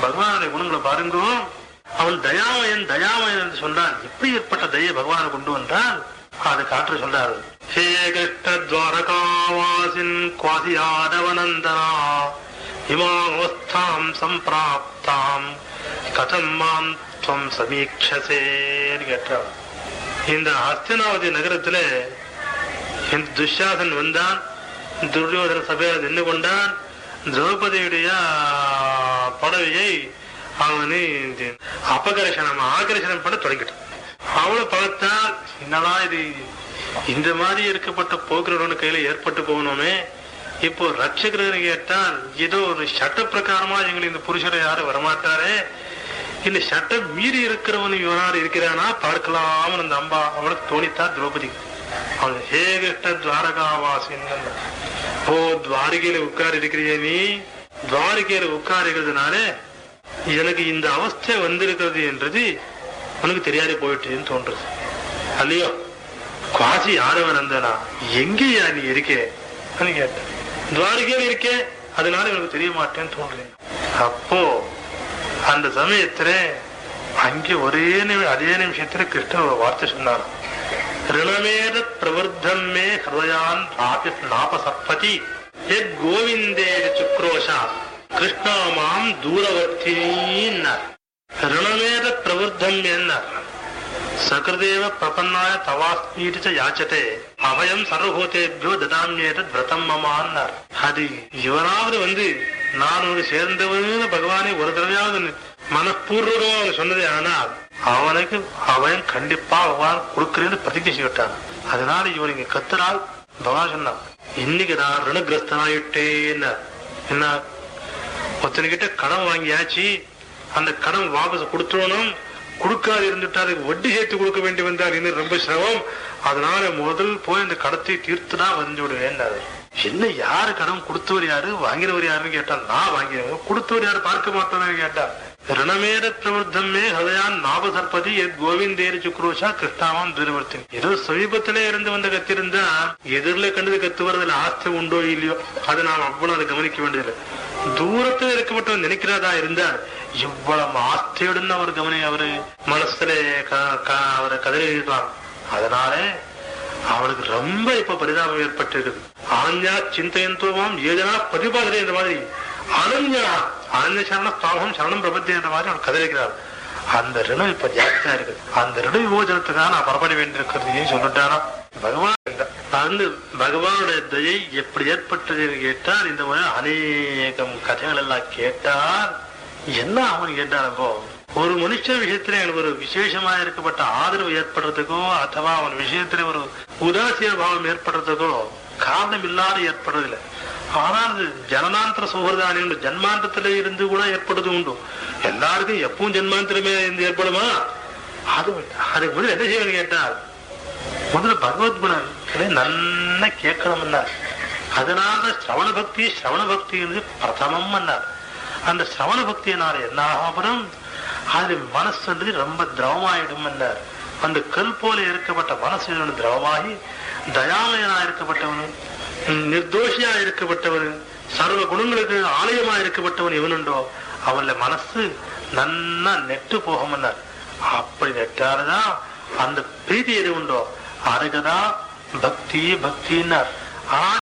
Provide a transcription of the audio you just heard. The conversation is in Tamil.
பகவானுடைய குணங்களை பாருங்க அவன் தயாமயன் தயாமயன் என்று சொன்னான் எப்படி ஏற்பட்ட தயை பகவானை கொண்டு வந்தால் அதை காற்று சொல்றாரு ஹே கிருஷ்ண துவாரகாவாசின் குவாசி யாதவநந்தனா இமாவஸ்தாம் சம்பிராப்தாம் கதம் மாம் துவம் சமீட்சசேன்னு கேட்டார் இந்த ஹஸ்தினாவதி நகரத்துல இந்த துஷாசன் வந்தான் துரியோதன சபையில் நின்று கொண்டான் திரௌபதியுடைய புடவையை அவனு அபகர்ஷணம் ஆகர்ஷணம் பண்ண தொடங்கிட்டான் அவளை பார்த்தா என்னடா இது இந்த மாதிரி இருக்கப்பட்ட போக்குறவன் கையில ஏற்பட்டு போகணுமே இப்போ ரட்சகரன் கேட்டால் ஏதோ ஒரு சட்ட பிரகாரமா எங்களை இந்த புருஷரை யாரும் வரமாட்டாரே இந்த சட்டம் மீறி இருக்கிறவன் இவனார் இருக்கிறானா பார்க்கலாம் அந்த அம்பா அவனுக்கு தோணித்தா திரௌபதி அவன் ஹே கிருஷ்ண துவாரகாவாசின் ஓ துவாரகையில உட்கார் இருக்கிறிய நீ துவாரகையில உட்காருக்கிறதுனால எனக்கு இந்த அவஸ்தை வந்திருக்கிறது என்றது உனக்கு தெரியாதே போயிட்டுன்னு தோன்றுது அல்லையோ குவாசி யாரவன் வந்தனா எங்கேயா நீ இருக்கே கேட்டேன் துவாரகையில இருக்கே அதனால எனக்கு தெரிய மாட்டேன்னு தோன்றேன் அப்போ அந்த சமயத்துல அங்கே ஒரே நிமி அதே நிமிஷத்துல கிருஷ்ணன் ஒரு வார்த்தை சொன்னார் ரிணமேத பிரவர்த்தம் மே ஹிருதயான் நாபி நாபசப்பதி எத் கோவிந்தே சுக்ரோஷா கிருஷ்ணா மாம் தூரவர்த்தினார் ரிணமேத பிரவர்த்தம் என்னார் சகிருதேவ பிரபன்னாய தவாஸ்மீதி யாச்சதே அபயம் சர்வபூதேபியோ ததாமியேத விரதம் மமான்னார் அது இவனாவது வந்து நான் ஒரு சேர்ந்தவன்னு பகவானை ஒரு தடவையாவது மனப்பூர்வமா அவன் சொன்னதே ஆனால் அவனுக்கு அவன் கண்டிப்பா பகவான் கொடுக்கிறேன்னு பிரதிஜை செய்விட்டான் அதனால இவன் இங்க கத்துறால் பகவான் சொன்னான் இன்னைக்கு நான் ரிணகிரஸ்தனாயிட்டேன்னு என்ன ஒருத்தனுக்கிட்ட கடன் வாங்கியாச்சு அந்த கடன் வாபஸ் கொடுத்துடணும் கொடுக்காது இருந்துட்டா அதுக்கு வட்டி சேர்த்து கொடுக்க வேண்டி வந்தார் இன்னும் ரொம்ப சிரமம் அதனால முதல் போய் அந்த கடத்தை தீர்த்து தான் வந்து விடுவேன் என்ன யாரு கடன் கொடுத்தவர் யாரு வாங்கினவர் யாருன்னு கேட்டால் நான் வாங்கினவங்க கொடுத்தவர் யாரு பார்க்க மாட்டோம்னு கேட்டார் ரணமேர பிரவர்த்தமே ஹதயான் நாபசற்பதி எத் கோவிந்தேரி சுக்ரோஷா கிருஷ்ணாவாம் தூரவர்த்தி ஏதோ சமீபத்திலே இருந்து வந்த கத்திருந்தா எதிரில கண்டது கத்து வரதுல ஆஸ்தி உண்டோ இல்லையோ அதை நாம் அவ்வளவு அதை கவனிக்க வேண்டியதில்லை தூரத்தில் இருக்கப்பட்டவன் நினைக்கிறதா இருந்தார் இவ்வளவு ஆஸ்தியுடன் அவர் கவனி அவரு மனசுல க- க- அவரை கதறிடுறான் அதனால அவளுக்கு ரொம்ப இப்ப பரிதாபம் ஏற்பட்டிருக்குது ஆனந்தியா சிந்தையந்தோமாம் ஏதனா பிரதிபாதனை என்ற மாதிரி அனன்யா அனந்த சரண ஸ்தாபம் சரணம் பிரபத்தி என்ற மாதிரி அவள் கதறிக்கிறார் அந்த ரிணம் இப்ப ஜாஸ்தியா இருக்குது அந்த ரிண விமோசனத்துக்காக நான் புறப்பட வேண்டியிருக்கிறதையும் சொல்லிட்டானா பகவான் அந்த பகவானுடைய தயை எப்படி ஏற்பட்டதுன்னு கேட்டால் இந்த மாதிரி அநேகம் கதைகள் எல்லாம் கேட்டால் என்ன அவன் கேட்டான் அப்போ ஒரு மனுஷ விஷயத்துல எனக்கு ஒரு விசேஷமா இருக்கப்பட்ட ஆதரவு ஏற்படுறதுக்கோ அथवा அவன் விஷயத்துல ஒரு உதாசீன பாவம் ஏற்படுறதுக்கோ காரணம் இல்லாத ஏற்படுறதில்லை ஆனால் அது ஜனநாந்திர சுகர்தானியம் உண்டு ஜன்மாந்தத்துல இருந்து கூட ஏற்படுறது உண்டு எல்லாருக்கும் எப்பவும் ஜன்மாந்திரமே இருந்து ஏற்படுமா அது அதுக்கு முதல்ல என்ன செய்யணும் கேட்டால் முதல்ல பகவத்குணம் இதை நல்லா கேட்கணும்னார் அதனால சிரவண பக்தி சிரவண பக்தி பிரதமம் பண்ணார் அந்த சிரவண பக்தியினால என்ன ஆகும் அது மனசுன்றது ரொம்ப திரவமாயிடும் என்றார் அந்த கல் போல இருக்கப்பட்ட மனசு இவனு திரவமாகி தயாமயனா இருக்கப்பட்டவனு ம், நிர்தோஷியா இருக்கப்பட்டவன் சர்வ குணங்களுக்கு ஆலயமா இருக்கப்பட்டவன் இவனுண்டோ அவன்ல மனசு நன்னா நெட்டு போகும்னார் அப்படி நெட்டாலதான் அந்த பிரீதி எது உண்டோ அதுக்குதான் பக்தி பக்தின்னார் ஆனா